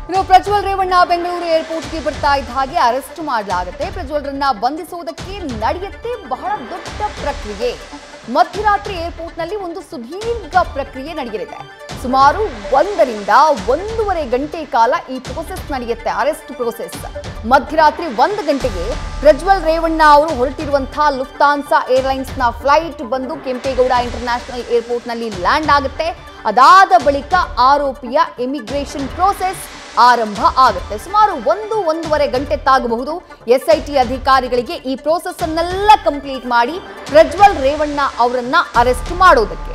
ಇನ್ನು ಪ್ರಜ್ವಲ್ ರೇವಣ್ಣ ಬೆಂಗಳೂರು ಏರ್ಪೋರ್ಟ್ಗೆ ಬರ್ತಾ ಇದ್ದ ಹಾಗೆ ಅರೆಸ್ಟ್ ಮಾಡಲಾಗುತ್ತೆ ಪ್ರಜ್ವಲ್ರನ್ನ ಬಂಧಿಸುವುದಕ್ಕೆ ನಡೆಯುತ್ತೆ ಬಹಳ ದೊಡ್ಡ ಪ್ರಕ್ರಿಯೆ ಮಧ್ಯರಾತ್ರಿ ಏರ್ಪೋರ್ಟ್ನಲ್ಲಿ ಒಂದು ಸುದೀರ್ಘ ಪ್ರಕ್ರಿಯೆ ನಡೆಯಲಿದೆ ಸುಮಾರು ಒಂದರಿಂದ ಒಂದೂವರೆ ಗಂಟೆ ಕಾಲ ಈ ಪ್ರೋಸೆಸ್ ನಡೆಯುತ್ತೆ ಅರೆಸ್ಟ್ ಪ್ರೋಸೆಸ್ ಮಧ್ಯರಾತ್ರಿ ಒಂದು ಗಂಟೆಗೆ ಪ್ರಜ್ವಲ್ ರೇವಣ್ಣ ಅವರು ಹೊರಟಿರುವಂತಹ ಲುಫ್ತಾನ್ಸಾ ಏರ್ಲೈನ್ಸ್ನ ಫ್ಲೈಟ್ ಬಂದು ಕೆಂಪೇಗೌಡ ಇಂಟರ್ನ್ಯಾಷನಲ್ ಏರ್ಪೋರ್ಟ್ನಲ್ಲಿ ಲ್ಯಾಂಡ್ ಆಗುತ್ತೆ ಅದಾದ ಬಳಿಕ ಆರೋಪಿಯ ಇಮಿಗ್ರೇಷನ್ ಪ್ರೋಸೆಸ್ ಆರಂಭ ಆಗುತ್ತೆ ಸುಮಾರು ಒಂದು ಒಂದೂವರೆ ಗಂಟೆ ತಾಗಬಹುದು ಎಸ್ಐಟಿ ಅಧಿಕಾರಿಗಳಿಗೆ ಈ ಪ್ರೋಸೆಸ್ ಅನ್ನೆಲ್ಲ ಕಂಪ್ಲೀಟ್ ಮಾಡಿ ಪ್ರಜ್ವಲ್ ರೇವಣ್ಣ ಅವರನ್ನ ಅರೆಸ್ಟ್ ಮಾಡೋದಕ್ಕೆ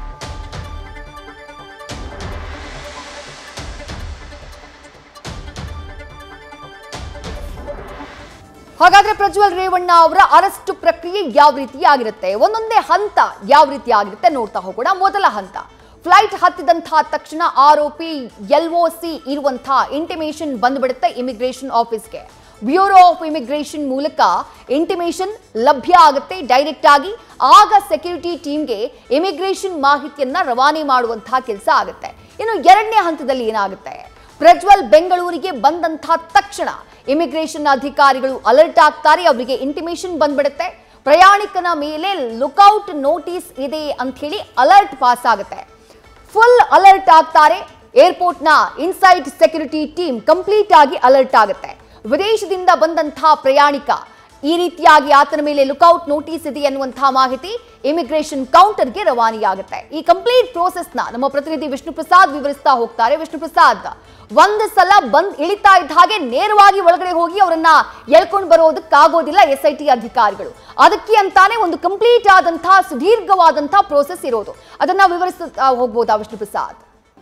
ಹಾಗಾದ್ರೆ ಪ್ರಜ್ವಲ್ ರೇವಣ್ಣ ಅವರ ಅರೆಸ್ಟ್ ಪ್ರಕ್ರಿಯೆ ಯಾವ ರೀತಿ ಆಗಿರುತ್ತೆ ಒಂದೊಂದೇ ಹಂತ ಯಾವ ರೀತಿ ಆಗಿರುತ್ತೆ ನೋಡ್ತಾ ಹೋಗೋಣ ಮೊದಲ ಹಂತ ಫ್ಲೈಟ್ ಹತ್ತಿದಂತಹ ತಕ್ಷಣ ಆರೋಪಿ ಎಲ್ ಒ ಸಿ ಇರುವಂತಹ ಇಂಟಿಮೇಷನ್ ಬಂದ್ಬಿಡುತ್ತೆ ಇಮಿಗ್ರೇಷನ್ ಆಫೀಸ್ಗೆ ಬ್ಯೂರೋ ಆಫ್ ಇಮಿಗ್ರೇಷನ್ ಮೂಲಕ ಇಂಟಿಮೇಷನ್ ಲಭ್ಯ ಆಗುತ್ತೆ ಡೈರೆಕ್ಟ್ ಆಗಿ ಆಗ ಸೆಕ್ಯೂರಿಟಿ ಟೀಮ್ಗೆ ಇಮಿಗ್ರೇಷನ್ ಮಾಹಿತಿಯನ್ನ ರವಾನೆ ಮಾಡುವಂತಹ ಕೆಲಸ ಆಗುತ್ತೆ ಇನ್ನು ಎರಡನೇ ಹಂತದಲ್ಲಿ ಏನಾಗುತ್ತೆ ಪ್ರಜ್ವಲ್ ಬೆಂಗಳೂರಿಗೆ ಬಂದಂತಹ ತಕ್ಷಣ ಇಮಿಗ್ರೇಷನ್ ಅಧಿಕಾರಿಗಳು ಅಲರ್ಟ್ ಆಗ್ತಾರೆ ಅವರಿಗೆ ಇಂಟಿಮೇಷನ್ ಬಂದ್ಬಿಡುತ್ತೆ ಪ್ರಯಾಣಿಕನ ಮೇಲೆ ಲುಕೌಟ್ ನೋಟಿಸ್ ಇದೆ ಅಂತ ಹೇಳಿ ಅಲರ್ಟ್ ಪಾಸ್ ಆಗುತ್ತೆ ಫುಲ್ ಅಲರ್ಟ್ ಆಗ್ತಾರೆ ಏರ್ಪೋರ್ಟ್ನ ಇನ್ಸೈಡ್ ಸೆಕ್ಯೂರಿಟಿ ಟೀಮ್ ಕಂಪ್ಲೀಟ್ ಆಗಿ ಅಲರ್ಟ್ ಆಗುತ್ತೆ ವಿದೇಶದಿಂದ ಬಂದಂತಹ ಪ್ರಯಾಣಿಕ ಈ ರೀತಿಯಾಗಿ ಆತನ ಮೇಲೆ ಲುಕೌಟ್ ನೋಟಿಸ್ ಇದೆ ಅನ್ನುವಂತಹ ಮಾಹಿತಿ ಇಮಿಗ್ರೇಷನ್ ಕೌಂಟರ್ಗೆ ರವಾನೆಯಾಗುತ್ತೆ ಈ ಕಂಪ್ಲೀಟ್ ಪ್ರೋಸೆಸ್ನ ನಮ್ಮ ಪ್ರತಿನಿಧಿ ವಿಷ್ಣು ಪ್ರಸಾದ್ ವಿವರಿಸ್ತಾ ಹೋಗ್ತಾರೆ ವಿಷ್ಣು ಪ್ರಸಾದ್ ಒಂದು ಸಲ ಬಂದ್ ಇಳಿತಾ ಇದ್ದ ಹಾಗೆ ನೇರವಾಗಿ ಒಳಗಡೆ ಹೋಗಿ ಅವರನ್ನ ಎಳ್ಕೊಂಡು ಬರೋದಕ್ಕಾಗೋದಿಲ್ಲ ಎಸ್ ಐ ಟಿ ಅಧಿಕಾರಿಗಳು ಅದಕ್ಕೆ ಅಂತಾನೆ ಒಂದು ಕಂಪ್ಲೀಟ್ ಆದಂತಹ ಸುದೀರ್ಘವಾದಂತಹ ಪ್ರೋಸೆಸ್ ಇರೋದು ಅದನ್ನ ವಿವರಿಸ್ತಾ ಹೋಗ್ಬೋದಾ ವಿಷ್ಣು ಪ್ರಸಾದ್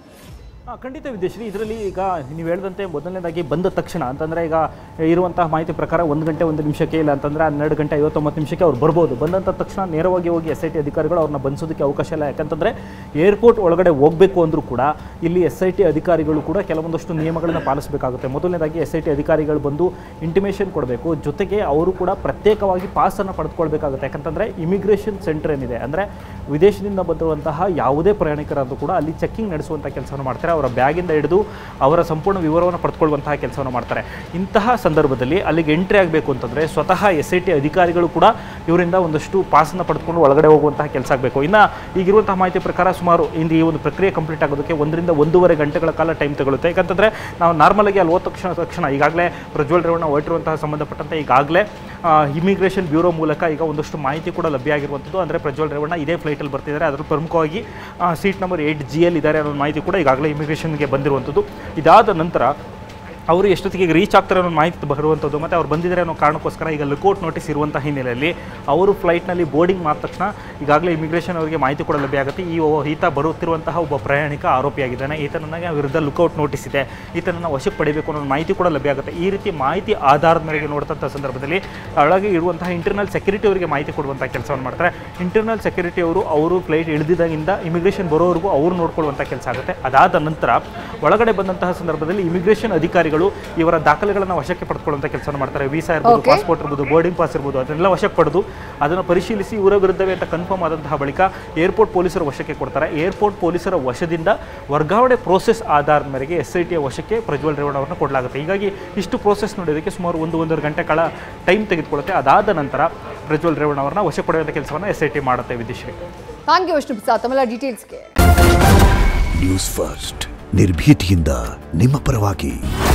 ಆ, ಖಂಡಿತ ವಿದ್ಯಶ್ರೀ ಇದರಲ್ಲಿ ಈಗ ನೀವು ಹೇಳಿದಂತೆ ಮೊದಲನೇದಾಗಿ ಬಂದ ತಕ್ಷಣ ಅಂತಂದರೆ ಈಗ ಇರುವಂತಹ ಮಾಹಿತಿ ಪ್ರಕಾರ ಒಂದು ಗಂಟೆ ಒಂದು ನಿಮಿಷಕ್ಕೆ ಇಲ್ಲ ಅಂತಂದರೆ ಹನ್ನೆರಡು ಗಂಟೆ ಐವತ್ತೊಂಬತ್ತು ನಿಮಿಷಕ್ಕೆ ಅವ್ರು ಬರ್ಬೋದು ಬಂದಂಥ ತಕ್ಷಣ ನೇರವಾಗಿ ಹೋಗಿ ಎಸ್ ಐ ಟಿ ಅಧಿಕಾರಿಗಳು ಅವ್ರನ್ನ ಬಂಧಿಸೋದಕ್ಕೆ ಅವಕಾಶ ಇಲ್ಲ ಯಾಕಂತಂದರೆ ಏರ್ಪೋರ್ಟ್ ಒಳಗಡೆ ಹೋಗಬೇಕು ಅಂದರೂ ಕೂಡ ಇಲ್ಲಿ ಎಸ್ ಐ ಟಿ ಅಧಿಕಾರಿಗಳು ಕೂಡ ಕೆಲವೊಂದಷ್ಟು ನಿಯಮಗಳನ್ನು ಪಾಲಿಸಬೇಕಾಗುತ್ತೆ ಮೊದಲನೇದಾಗಿ ಎಸ್ ಐ ಟಿ ಅಧಿಕಾರಿಗಳು ಬಂದು ಇಂಟಿಮೇಷನ್ ಕೊಡಬೇಕು ಜೊತೆಗೆ ಅವರು ಕೂಡ ಪ್ರತ್ಯೇಕವಾಗಿ ಪಾಸನ್ನು ಪಡೆದುಕೊಳ್ಬೇಕಾಗುತ್ತೆ ಯಾಕಂತಂದರೆ ಇಮಿಗ್ರೇಷನ್ ಸೆಂಟರ್ ಏನಿದೆ ಅಂದರೆ ವಿದೇಶದಿಂದ ಬಂದಿರುವಂತಹ ಯಾವುದೇ ಪ್ರಯಾಣಿಕರಾದರೂ ಕೂಡ ಅಲ್ಲಿ ಚೆಕ್ಕಿಂಗ್ ನಡೆಸುವಂಥ ಕೆಲಸವನ್ನು ಮಾಡ್ತಾರೆ ಅವರ ಬ್ಯಾಗಿಂದ ಹಿಡಿದು ಅವರ ಸಂಪೂರ್ಣ ವಿವರವನ್ನು ಪಡೆದುಕೊಳ್ಳುವಂತಹ ಕೆಲಸವನ್ನು ಮಾಡ್ತಾರೆ ಇಂತಹ ಸಂದರ್ಭದಲ್ಲಿ ಅಲ್ಲಿಗೆ ಎಂಟ್ರಿ ಆಗಬೇಕು ಅಂತಂದರೆ ಸ್ವತಃ ಎಸ್ ಐ ಟಿ ಅಧಿಕಾರಿಗಳು ಕೂಡ ಇವರಿಂದ ಒಂದಷ್ಟು ಪಾಸನ್ನು ಪಡೆದುಕೊಂಡು ಒಳಗಡೆ ಹೋಗುವಂತಹ ಕೆಲಸ ಆಗಬೇಕು ಇನ್ನು ಈಗಿರುವಂತಹ ಮಾಹಿತಿ ಪ್ರಕಾರ ಸುಮಾರು ಇಂದು ಈ ಒಂದು ಪ್ರಕ್ರಿಯೆ ಕಂಪ್ಲೀಟ್ ಆಗೋದಕ್ಕೆ ಒಂದರಿಂದ ಒಂದೂವರೆ ಗಂಟೆಗಳ ಕಾಲ ಟೈಮ್ ತಗೊಳುತ್ತೆ ಯಾಕಂತಂದರೆ ನಾವು ನಾರ್ಮಲಾಗಿ ಅಲ್ಲಿ ಹೋದ ತಕ್ಷಣ ತಕ್ಷಣ ಈಗಾಗಲೇ ಪ್ರಜ್ವಲ್ ರೇವಣ್ಣ ಹೊರಟಿರುವಂತಹ ಸಂಬಂಧಪಟ್ಟಂತೆ ಈಗಾಗಲೇ ಇಮಿಗ್ರೇಷನ್ ಬ್ಯೂರೋ ಮೂಲಕ ಈಗ ಒಂದಷ್ಟು ಮಾಹಿತಿ ಕೂಡ ಲಭ್ಯ ಆಗಿರುವಂಥದ್ದು ಅಂದರೆ ಪ್ರಜ್ವಲ್ ರೇವಣ್ಣ ಇದೇ ಫ್ಲೈಟಲ್ಲಿ ಬರ್ತಿದ್ದಾರೆ ಅದರಲ್ಲಿ ಪ್ರಮುಖವಾಗಿ seat number eight G L ಇದ್ದಾರೆ ಅನ್ನೋ ಮಾಹಿತಿ ಕೂಡ ಈಗಾಗಲೇ ಇಮಿಗ್ರೇಷನ್ಗೆ ಬಂದಿರುವಂಥದ್ದು ಇದಾದ ನಂತರ ಅವರು ಎಷ್ಟೊತ್ತಿಗೆ ರೀಚ್ ಆಗ್ತಾರೆ ಅನ್ನೋ ಮಾಹಿತಿ ಬರುವಂಥದ್ದು ಮತ್ತು ಅವ್ರು ಬಂದಿದ್ದಾರೆ ಅನ್ನೋ ಕಾರಣಕ್ಕೋಸ್ಕರ ಈಗ ಲುಕೌಟ್ ನೋಟಿಸ್ ಇರುವಂಥ ಹಿನ್ನೆಲೆಯಲ್ಲಿ ಅವರು ಫ್ಲೈಟ್ನಲ್ಲಿ ಬೋರ್ಡಿಂಗ್ ಮಾಡಿದ ತಕ್ಷಣ ಈಗಾಗಲೇ ಇಮಿಗ್ರೇಷನ್ ಅವರಿಗೆ ಮಾಹಿತಿ ಕೂಡ ಲಭ್ಯ ಆಗುತ್ತೆ ಈ ಓ- ಈತ ಬರುತ್ತಿರುವಂತಹ ಒಬ್ಬ ಪ್ರಯಾಣಿಕ ಆರೋಪಿಯಾಗಿದ್ದಾನೆ ಈತನನ್ನ ವಿರುದ್ಧ ಲುಕೌಟ್ ನೋಟಿಸ್ ಇದೆ ಈತನನ್ನು ವಶಕ್ಕೆ ಪಡಿಬೇಕು ಅನ್ನೋ ಮಾಹಿತಿ ಕೂಡ ಲಭ್ಯ ಆಗುತ್ತೆ ಈ ರೀತಿ ಮಾಹಿತಿ ಆಧಾರದ ಮೇರೆಗೆ ನೋಡಿದಂಥ ಸಂದರ್ಭದಲ್ಲಿ ಒಳಗೆ ಇರುವಂತಹ ಇಂಟರ್ನಲ್ ಸೆಕ್ಯೂರಿಟಿ ಅವರಿಗೆ ಮಾಹಿತಿ ಕೊಡುವಂಥ ಕೆಲಸವನ್ನು ಮಾಡ್ತಾರೆ ಇಂಟರ್ನಲ್ ಸೆಕ್ಯೂರಿಟಿ ಅವರು ಅವರು ಫ್ಲೈಟ್ ಇಳಿದಿದ್ದಾಗಿಂದ ಇಮಿಗ್ರೇಷನ್ ಬರೋವರೆಗೂ ಅವರು ನೋಡ್ಕೊಳ್ಳುವಂಥ ಕೆಲಸ ಆಗುತ್ತೆ ಅದಾದ ನಂತರ ಒಳಗಡೆ ಬಂದಂತಹ ಸಂದರ್ಭದಲ್ಲಿ ಇಮಿಗ್ರೇಷನ್ ಅಧಿಕಾರಿಗಳು ಇವರ ದಾಖಲೆಗಳನ್ನು ವಶಕ್ಕೆ ಪಡೆದುಕೊಳ್ಳುವಂಥ ಕೆಲಸವನ್ನು ಮಾಡ್ತಾರೆ ವೀಸಾ ಇರ್ಬೋದು Okay. ಪಾಸ್ಪೋರ್ಟ್ ಇರ್ಬೋದು ಬೋರ್ಡಿಂಗ್ ಪಾಸ್ ಇರ್ಬೋದು ಅದನ್ನೆಲ್ಲ ವಶಕ್ಕೆ ಪಡೆದು ಅದನ್ನು ಪರಿಶೀಲಿಸಿ ಇವರ ವಿರುದ್ಧವೇ ಅಂತ ಕನ್ಫರ್ಮ್ ಆದಂತಹ ಬಳಿಕ ಏರ್ಪೋರ್ಟ್ ಪೊಲೀಸರ ವಶಕ್ಕೆ ಕೊಡ್ತಾರೆ ಏರ್ಪೋರ್ಟ್ ಪೊಲೀಸರ ವಶದಿಂದ ವರ್ಗಾವಣೆ ಪ್ರೋಸೆಸ್ ಆಧಾರದ ಮೇರೆಗೆ ಎಸ್ ಐ ಟಿಯ ವಶಕ್ಕೆ ಪ್ರಜ್ವಲ್ ರೇವಣ್ಣ ಅವರನ್ನು ಕೊಡಲಾಗುತ್ತೆ ಹೀಗಾಗಿ ಇಷ್ಟು ಪ್ರೋಸೆಸ್ ನೋಡೋದಕ್ಕೆ ಸುಮಾರು ಒಂದು ಒಂದೂವರೆ ಗಂಟೆ ಕಾಲ ಟೈಮ್ ತೆಗೆದುಕೊಳ್ಳುತ್ತೆ ಅದಾದ ನಂತರ ಪ್ರಜ್ವಲ್ ರೇವಣ್ಣ ಅವರನ್ನ ವಶಕ್ಕೆ ಪಡೆಯುವಂಥ ಕೆಲಸವನ್ನು ಎಸ್ ಐ ಟಿ ಮಾಡುತ್ತೆ ವಿದಿಶ್ರೀ ಥ್ಯಾಂಕ್ ಯು ವಿಷ್ಣು ಪ್ರಸಾದ್ ತಮ್ಮೆಲ್ಲ ಡೀಟೇಲ್ಸ್ಗೆ ನ್ಯೂಸ್ ಫಸ್ಟ್ ನಿರ್ಭೀತಿಯಿಂದ ನಿಮ್ಮ ಪರವಾಗಿ